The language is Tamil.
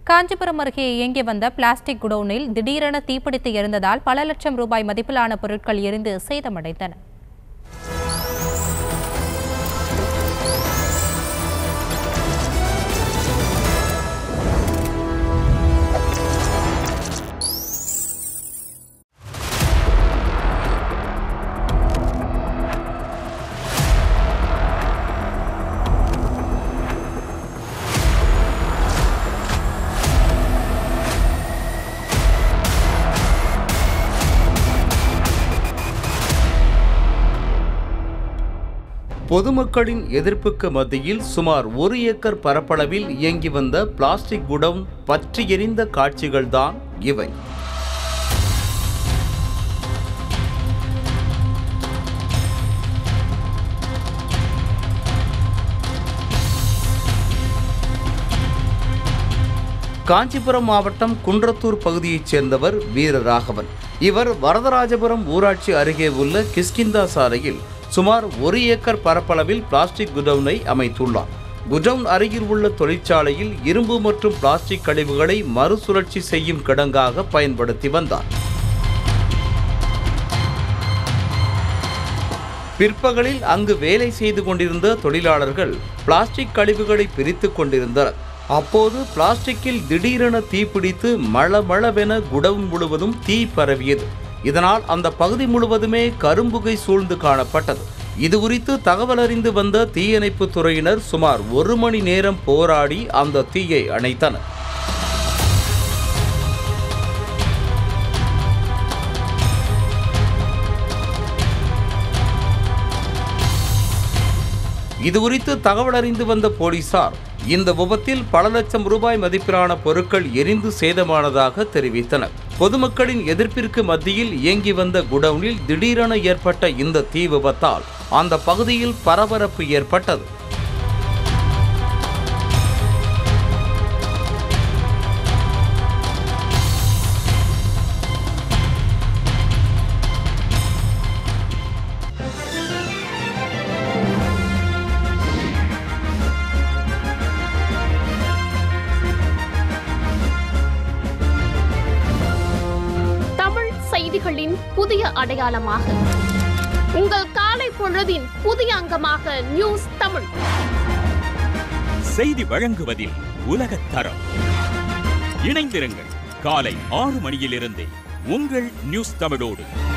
காஞ்சிபுரம் அருகே இயங்கி வந்த பிளாஸ்டிக் குடோனில் திடீரென தீப்பிடித்து எரிந்ததால் பல லட்சம் ரூபாய் மதிப்பிலான பொருட்கள் எரிந்து சேதமடைந்தன பொதுமக்களின் எதிர்ப்புக்கு மத்தியில் சுமார் ஒரு ஏக்கர் பரப்பளவில் இயங்கி வந்த பிளாஸ்டிக் குடவுன் பற்றி எரிந்த காட்சிகள்தான் இவை காஞ்சிபுரம் மாவட்டம் குன்றத்தூர் பகுதியைச் சேர்ந்தவர் வீரராகவன் இவர் வரதராஜபுரம் ஊராட்சி அருகே உள்ள கிஷ்கிந்தா சாலையில் சுமார் ஒரு ஏக்கர் பரப்பளவில் பிளாஸ்டிக் குடவுனை அமைத்துள்ளார் குடவுன் அருகில் உள்ள தொழிற்சாலையில் இரும்பு மற்றும் பிளாஸ்டிக் கழிவுகளை மறுசுழற்சி செய்யும் கிடங்காக பயன்படுத்தி வந்தார் பிற்பகலில் அங்கு வேலை செய்து கொண்டிருந்த தொழிலாளர்கள் பிளாஸ்டிக் கழிவுகளை பிரித்துக் கொண்டிருந்தனர் அப்போது பிளாஸ்டிக்கில் திடீரென தீப்பிடித்து மளமளவென குடவுன் முழுவதும் தீ பரவியது இதனால் அந்த பகுதி முழுவதுமே கரும்புகை சூழ்ந்து காணப்பட்டது இது குறித்து தகவல் அறிந்து வந்த தீயணைப்பு துறையினர் சுமார் ஒரு மணி நேரம் போராடி அந்த தீயை அணைத்தனர் இதுகுறித்து தகவல் அறிந்து வந்த போலீசார் இந்த விபத்தில் பல லட்சம் ரூபாய் மதிப்பிலான பொருட்கள் எரிந்து சேதமானதாக தெரிவித்தனர் பொதுமக்களின் எதிர்ப்பிற்கு மத்தியில் இயங்கி வந்த குடவுனில் திடீரென ஏற்பட்ட இந்த தீ விபத்தால் அந்த பகுதியில் பரபரப்பு ஏற்பட்டது தமிழ் செய்திகளின் புதிய அடையாளமாக உங்கள் காலை பொழுதின் புதிய அங்கமாக நியூஸ் தமிழ் செய்தி வழங்குவதில் உலகத் தரம் இணைந்திருங்கள் காலை ஆறு மணியிலிருந்தே உங்கள் நியூஸ் தமிழோடு